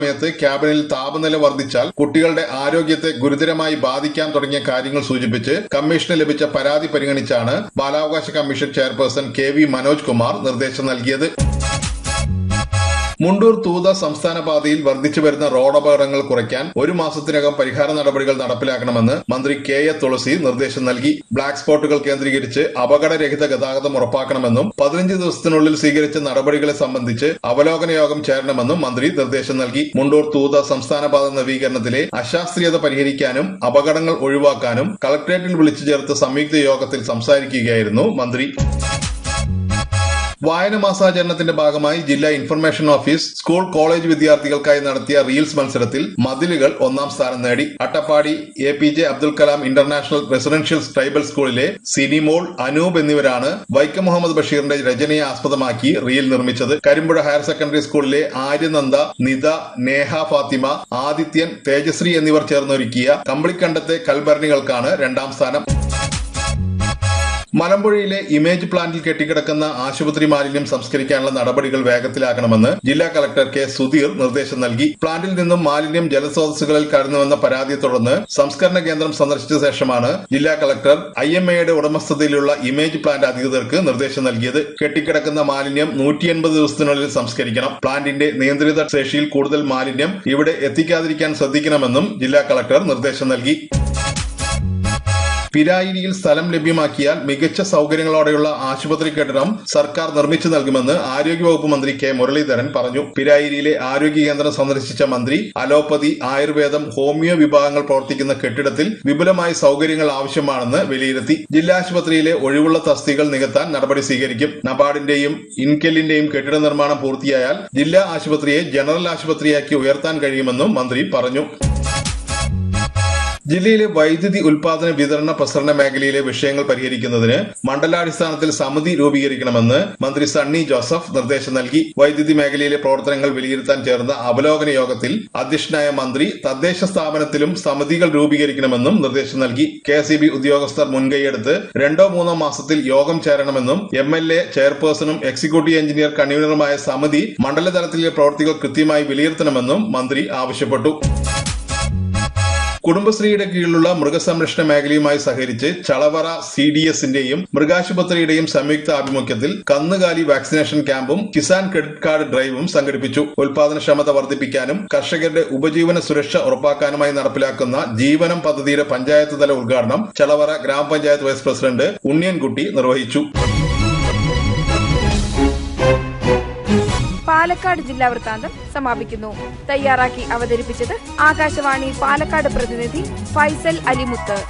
സമയത്ത് ക്യാബിനിൽ താപനില വർദ്ധിച്ചാൽ കുട്ടികളുടെ ആരോഗ്യത്തെ ഗുരുതരമായി ബാധിക്കാൻ തുടങ്ങിയ കാര്യങ്ങൾ സൂചിപ്പിച്ച് കമ്മീഷന് ലഭിച്ച പരാതി പരിഗണിച്ചാണ് ബാലാവകാശ commission chairperson K V Manoj Kumar നിർദ്ദേശം നൽകിയത് മുണ്ടൂർ തൂത സംസ്ഥാന പാതയിൽ വർദ്ധിച്ചു വരുന്ന റോഡപകടങ്ങൾ കുറയ്ക്കാൻ ഒരു മാസത്തിനകം പരിഹാര നടപടികൾ നടപ്പിലാക്കണമെന്ന് മന്ത്രി കെ എ തുളസി നിർദ്ദേശം നൽകി ബ്ലാക്ക് സ്പോട്ടുകൾ കേന്ദ്രീകരിച്ച് അപകടരഹിത ഗതാഗതം ഉറപ്പാക്കണമെന്നും പതിനഞ്ച് ദിവസത്തിനുള്ളിൽ സ്വീകരിച്ച നടപടികളെ സംബന്ധിച്ച് അവലോകന യോഗം ചേരണമെന്നും മന്ത്രി നിർദ്ദേശം നൽകി മുണ്ടൂർ തൂത സംസ്ഥാന പാത നവീകരണത്തിലെ അശാസ്ത്രീയത പരിഹരിക്കാനും അപകടങ്ങൾ ഒഴിവാക്കാനും കളക്ടറേറ്റിൽ വിളിച്ചു ചേർത്ത സംയുക്ത യോഗത്തിൽ സംസാരിക്കുകയായിരുന്നു മന്ത്രി വായന മാസാചരണത്തിന്റെ ഭാഗമായി ജില്ലാ ഇൻഫർമേഷൻ ഓഫീസ് സ്കൂൾ കോളേജ് വിദ്യാർത്ഥികൾക്കായി നടത്തിയ റീൽസ് മത്സരത്തിൽ മതിലുകൾ ഒന്നാം സ്ഥാനം നേടി Attappadi A P J Abdul Kalam international residential tribal സ്കൂളിലെ സിനിമോൾ അനൂപ് എന്നിവരാണ് വൈക്കം മുഹമ്മദ് ബഷീറിന്റെ രചനയെ ആസ്പദമാക്കി റീൽ നിർമ്മിച്ചത് കരിമ്പുഴ ഹയർ സെക്കൻഡറി സ്കൂളിലെ ആര്യനന്ദ നിത നേഹ ഫാത്തിമ ആദിത്യൻ തേജശ്രീ എന്നിവർ ചേർന്നൊരുക്കിയ കമ്പിളിക്കണ്ടത്തെ കൽഭരണികൾക്കാണ് രണ്ടാം സ്ഥാനം മലമ്പുഴയിലെ ഇമേജ് പ്ലാന്റിൽ കെട്ടിക്കിടക്കുന്ന ആശുപത്രി മാലിന്യം സംസ്കരിക്കാനുള്ള നടപടികൾ വേഗത്തിലാക്കണമെന്ന് ജില്ലാ കളക്ടർ കെ സുധീർ നിർദ്ദേശം നൽകി പ്ലാന്റിൽ നിന്നും മാലിന്യം ജലസ്രോതസ്സുകളിൽ കടന്നുവെന്ന പരാതിയെ തുടർന്ന് സംസ്കരണ കേന്ദ്രം സന്ദർശിച്ച ശേഷമാണ് ജില്ലാ കളക്ടർ ഐ എം എയുടെ ഉടമസ്ഥതയിലുള്ള ഇമേജ് പ്ലാന്റ് അധികൃതർക്ക് നിർദ്ദേശം നൽകിയത് കെട്ടിക്കിടക്കുന്ന മാലിന്യം നൂറ്റി എൺപത് ദിവസത്തിനുള്ളിൽ സംസ്കരിക്കണം പ്ലാന്റിന്റെ നിയന്ത്രിത ശേഷിയിൽ കൂടുതൽ മാലിന്യം ഇവിടെ എത്തിക്കാതിരിക്കാൻ ശ്രദ്ധിക്കണമെന്നും ജില്ലാ കളക്ടർ നിർദ്ദേശം നൽകി പിരായിരിയിൽ സ്ഥലം ലഭ്യമാക്കിയാൽ മികച്ച സൗകര്യങ്ങളോടെയുള്ള ആശുപത്രി കെട്ടിടം സർക്കാർ നിർമ്മിച്ചു നൽകുമെന്ന് ആരോഗ്യവകുപ്പ് മന്ത്രി കെ മുരളീധരൻ പറഞ്ഞു പിരായിരിയിലെ ആരോഗ്യ കേന്ദ്രം സന്ദർശിച്ച മന്ത്രി അലോപ്പതി ആയുർവേദം ഹോമിയോ വിഭാഗങ്ങൾ പ്രവർത്തിക്കുന്ന കെട്ടിടത്തിൽ വിപുലമായ സൗകര്യങ്ങൾ ആവശ്യമാണെന്ന് വിലയിരുത്തി ജില്ലാ ആശുപത്രിയിലെ ഒഴിവുള്ള തസ്തികൾ നികത്താൻ നടപടി സ്വീകരിക്കും നബാർഡിന്റെയും ഇൻകെല്ലിന്റെയും കെട്ടിട നിർമ്മാണം പൂർത്തിയായാൽ ജില്ലാ ആശുപത്രിയെ ജനറൽ ആശുപത്രിയാക്കി ഉയർത്താൻ കഴിയുമെന്നും മന്ത്രി പറഞ്ഞു ജില്ലയിലെ വൈദ്യുതി ഉൽപാദന വിതരണ പ്രസരണ മേഖലയിലെ വിഷയങ്ങൾ പരിഹരിക്കുന്നതിന് മണ്ഡലാടിസ്ഥാനത്തിൽ സമിതി രൂപീകരിക്കണമെന്ന് മന്ത്രി സണ്ണി ജോസഫ് നിർദ്ദേശം നൽകി വൈദ്യുതി മേഖലയിലെ പ്രവർത്തനങ്ങൾ വിലയിരുത്താൻ ചേർന്ന അവലോകന യോഗത്തിൽ അധ്യക്ഷനായ മന്ത്രി തദ്ദേശ സ്ഥാപനത്തിലും സമിതികൾ രൂപീകരിക്കണമെന്നും നിർദ്ദേശം നൽകി കെ ഉദ്യോഗസ്ഥർ മുൻകൈയെടുത്ത് രണ്ടോ മൂന്നോ മാസത്തിൽ യോഗം ചേരണമെന്നും എം എൽ എ ചെയർപേഴ്സണും എക്സിക്യൂട്ടീവ് എഞ്ചിനീയർ കൺവീനറുമായ സമിതി മണ്ഡലതലത്തിലെ പ്രവർത്തികൾ കൃത്യമായി വിലയിരുത്തണമെന്നും മന്ത്രി ആവശ്യപ്പെട്ടു കുടുംബശ്രീയുടെ കീഴിലുള്ള മൃഗസംരക്ഷണ മേഖലയുമായി സഹകരിച്ച് ചളവറ സി ഡി എസിന്റെയും മൃഗാശുപത്രിയുടെയും സംയുക്ത ആഭിമുഖ്യത്തിൽ കന്നുകാലി വാക്സിനേഷൻ ക്യാമ്പും കിസാൻ ക്രെഡിറ്റ് കാർഡ് ഡ്രൈവും സംഘടിപ്പിച്ചു ഉൽപാദനക്ഷമത വർദ്ധിപ്പിക്കാനും കർഷകരുടെ ഉപജീവന സുരക്ഷ ഉറപ്പാക്കാനുമായി നടപ്പിലാക്കുന്ന ജീവനം പദ്ധതിയുടെ പഞ്ചായത്ത് തല ഉദ്ഘാടനം ചളവറ ഗ്രാമപഞ്ചായത്ത് വൈസ് പ്രസിഡന്റ് ഉണ്ണിയൻകുട്ടി നിർവഹിച്ചു പാലക്കാട് ജില്ലാ വൃത്താന്തം സമാപിക്കുന്നു തയ്യാറാക്കി അവതരിപ്പിച്ചത് ആകാശവാണി പാലക്കാട് പ്രതിനിധി ഫൈസൽ അലിമുത്ത്